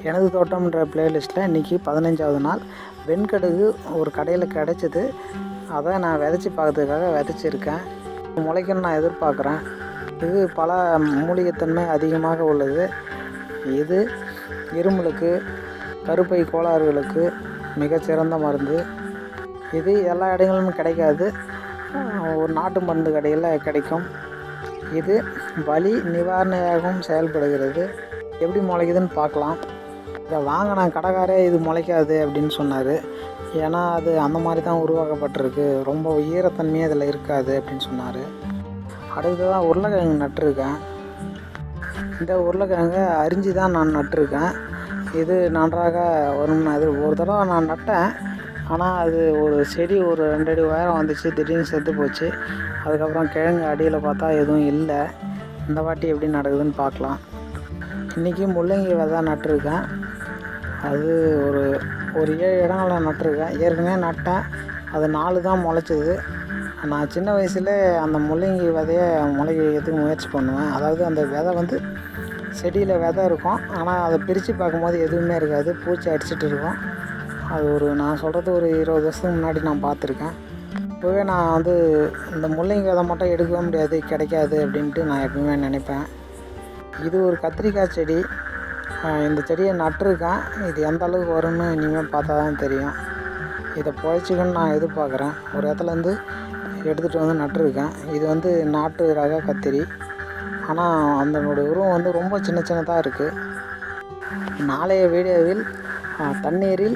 எனது தோட்டம்ன்ற பிளேலிஸ்ட்டில் இன்றைக்கி பதினஞ்சாவது நாள் வெண்கடுகு ஒரு கடையில் கிடச்சிது அதை நான் விதைச்சி பார்க்கறதுக்காக விதைச்சிருக்கேன் முளைக்கும்னு நான் எதிர்பார்க்குறேன் இது பல மூலிகைத்தன்மை அதிகமாக உள்ளது இது இருமலுக்கு கருப்பை கோளாறுகளுக்கு மிகச்சிறந்த மருந்து இது எல்லா இடங்களிலும் கிடைக்காது ஒரு நாட்டு மருந்து கடையில் கிடைக்கும் இது வலி நிவாரணையாகவும் செயல்படுகிறது எப்படி முளைக்குதுன்னு பார்க்கலாம் இதை வாங்கின கடைக்காரே இது முளைக்காது அப்படின்னு சொன்னார் ஏன்னா அது அந்த மாதிரி தான் உருவாக்கப்பட்டிருக்கு ரொம்ப ஈரத்தன்மையே அதில் இருக்காது அப்படின்னு சொன்னார் அடுத்ததாக உருளைக்கிழங்கு நட்டிருக்கேன் இந்த உருளைக்கிழங்கை அரிஞ்சு தான் நான் நட்டிருக்கேன் இது நன்றாக வரும்னு அது ஒரு தடவை நான் நட்டேன் ஆனால் அது ஒரு செடி ஒரு ரெண்டு அடி உயரம் வந்துச்சு திடீர்னு செத்து போச்சு அதுக்கப்புறம் கிழங்கு அடியில் பார்த்தா எதுவும் இல்லை இந்த வாட்டி எப்படி நடக்குதுன்னு பார்க்கலாம் இன்றைக்கி முள்ளங்கி விதை நட்டிருக்கேன் அது ஒரு ஒரு ஏழு இடங்கள நட்டிருக்கேன் ஏற்கனவே நட்டேன் அது நாலு தான் முளைச்சிது நான் சின்ன வயசில் அந்த முள்ளங்கி விதைய முளைக்க வைக்கிறதுக்கு முயற்சி பண்ணுவேன் அதாவது அந்த விதை வந்து செடியில் விதை இருக்கும் ஆனால் அதை பிரித்து பார்க்கும்போது எதுவுமே இருக்காது பூச்சி அடிச்சிட்டு இருக்கும் அது ஒரு நான் சொல்கிறது ஒரு இருபது வருஷத்துக்கு முன்னாடி நான் பார்த்துருக்கேன் இப்போவே நான் வந்து இந்த முள்ளங்கி விதை மட்டும் எடுக்கவே முடியாது கிடைக்காது அப்படின்ட்டு நான் எப்பவுமே நினைப்பேன் இது ஒரு கத்திரிக்காய் செடி இந்த செடியை நட்டிருக்கேன் இது எந்த அளவுக்கு வரும்னு இனிமேல் பார்த்தா தான் தெரியும் இதை புழைச்சிக்கணும்னு நான் எதிர்பார்க்குறேன் ஒரு இடத்துலேருந்து எடுத்துகிட்டு வந்து நட்டிருக்கேன் இது வந்து நாட்டு ரக கத்திரி ஆனால் அதனுடைய உருவம் வந்து ரொம்ப சின்ன சின்னதாக இருக்குது நாளைய வீடியோவில் தண்ணீரில்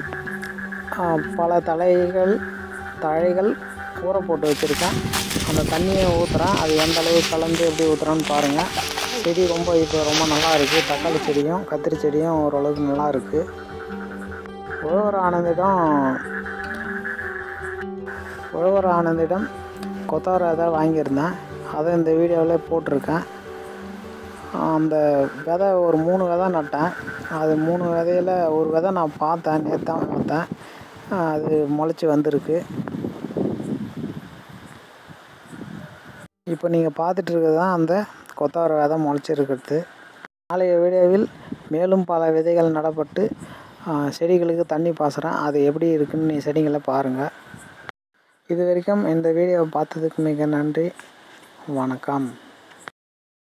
பல தலைகள் தழைகள் ஊற போட்டு வச்சுருக்கேன் அந்த தண்ணியை ஊற்றுறேன் அது எந்த அளவு கலந்து எப்படி ஊற்றுறான்னு பாருங்கள் செடி ரொம்ப இப்போ ரொம்ப நல்லா இருக்குது தக்காளி செடியும் கத்திரி செடியும் ஓரளவுக்கு நல்லா இருக்குது உழவர் ஆனந்திடம் உழவர் ஆனந்திடம் கொத்தார விதை வாங்கியிருந்தேன் அதை இந்த வீடியோவில் போட்டிருக்கேன் அந்த விதை ஒரு மூணு விதை நட்டேன் அது மூணு விதையில் ஒரு விதை நான் பார்த்தேன் நேற்று தான் பார்த்தேன் அது முளைச்சி வந்திருக்கு இப்போ நீங்கள் பார்த்துட்டு இருக்கிறது தான் அந்த கொத்தவரை விதை முளைச்சிருக்கிறது நாளைய வீடியோவில் மேலும் பல விதைகள் நடப்பட்டு செடிகளுக்கு தண்ணி பாசுகிறேன் அது எப்படி இருக்குன்னு நீ செடிகளை பாருங்கள் இது வரைக்கும் இந்த வீடியோவை பார்த்ததுக்கு மிக நன்றி வணக்கம்